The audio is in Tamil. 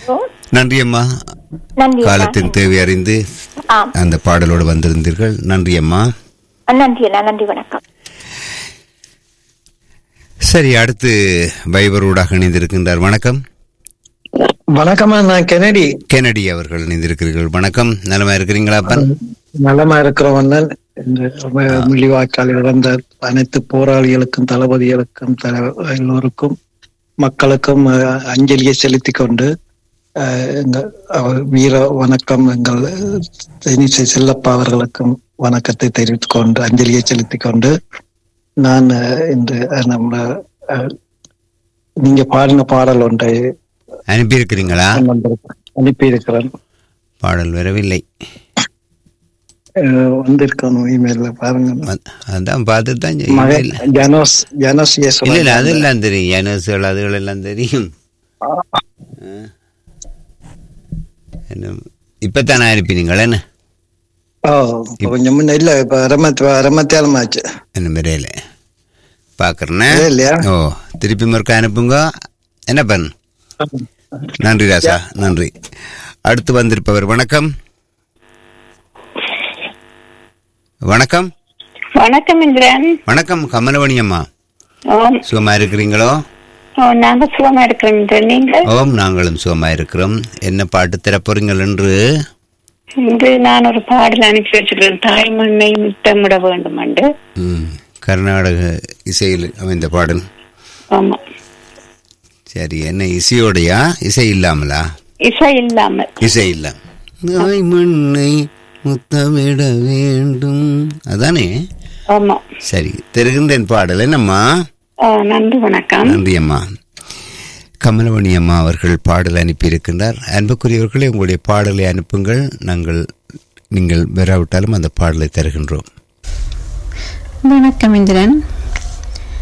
நன்றி அம்மா நன்றி அண்ணா. காலத்தின் தேவை அறிந்து ஆம் அந்த பாடலோடு வந்திருந்தீர்கள் நன்றி அம்மா நன்றி அண்ணா நன்றி வணக்கம் சரி அடுத்து வைபரோடாக இணைந்திருக்கின்றார் வணக்கம் வணக்கம்மா நான் கெனடி கெனடி அவர்கள் இணைந்திருக்கிறீர்கள் வணக்கம் நலமா இருக்கிறீங்களா அப்பன் நலமா இருக்கிறவன் இந்த முள்ளிவாய்க்கால் இழந்த அனைத்து போராளிகளுக்கும் தளபதிகளுக்கும் தல- எல்லோருக்கும் மக்களுக்கும் அஹ், அஞ்சலியை செலுத்திக் கொண்டு அஹ், எங்கள் அவர் வீர வணக்கம் எங்கள் தேனிசை செல்லப்பா அவர்களுக்கும் வணக்கத்தை தெரிவித்துக் கொண்டு அஞ்சலியை செலுத்திக் கொண்டு நான் அஹ், இன்று அஹ், நம்ம அஹ், நீங்க பாடின பாடல் ஒன்றை அனுப்பியிருக்கிறீங்களா அனுப்பியிருக்கிறேன் பாடல் வரவில்லை அஹ், வந்திருக்கணும் இமெயில்ல பாருங்க வ- அதான் பார்த்து தான் மகன் ஜனோஸ் ஜனோஸ் இல்ல யேசுவன் இல்ல அதெல்லாம் தெரியும் யனசுகள் அதுகள் எல்லாம் தெரியும் ஆ. என்ன இப்பத்தானே அனுப்பினீங்களா என்ன ஓ கொஞ்சம் முன்ன இல்ல இப்ப அரமத் அரமத்தியாலமாச்சு என்ன வரையில பாக்குறேன்னு இல்லையா ஓ திருப்பி மறுக்க அனுப்புங்க என்ன பண்ணு நன்றி ராசா நன்றி அடுத்து வந்திருப்பவர் வணக்கம் வணக்கம் வணக்கம் இந்திரன் வணக்கம் கமலவணி அம்மா ஓம் சுகமா இருக்கிறீங்களோ ஓ, நாங்க சுகமா இருக்கிறோம் இந்திரன் நீங்கள் ஓம் நாங்களும் சுகமா இருக்கிறோம் என்ன பாட்டு திறப்போறீங்கள் என்று இன்று நான் ஒரு பாடல் அனுப்பி வச்சிருக்கிறேன் தாய்மண்ணை முத்தமிட வேண்டும் என்று ம், கர்நாடக இசையில் அமைந்த பாடல் ஆமா சரி என்ன இசையோடையா இசை இல்லாமலா இசை இல்லாமல் இசை இல்ல தாய் மண்ணை முத்தமிட வேண்டும் அதானே ஆமா சரி தெரிகின்றேன் பாடல் என்னம்மா ஆ, நன்றி வணக்கம் நன்றி அம்மா கமலவணி அம்மா அவர்கள் பாடல் அனுப்பியிருக்கின்றார் அன்புக்குரியவர்களே உங்களுடைய பாடலை அனுப்புங்கள் நாங்கள் நீங்கள் பெறாவிட்டாலும் அந்த பாடலை தருகின்றோம் வணக்கம் இந்திரன்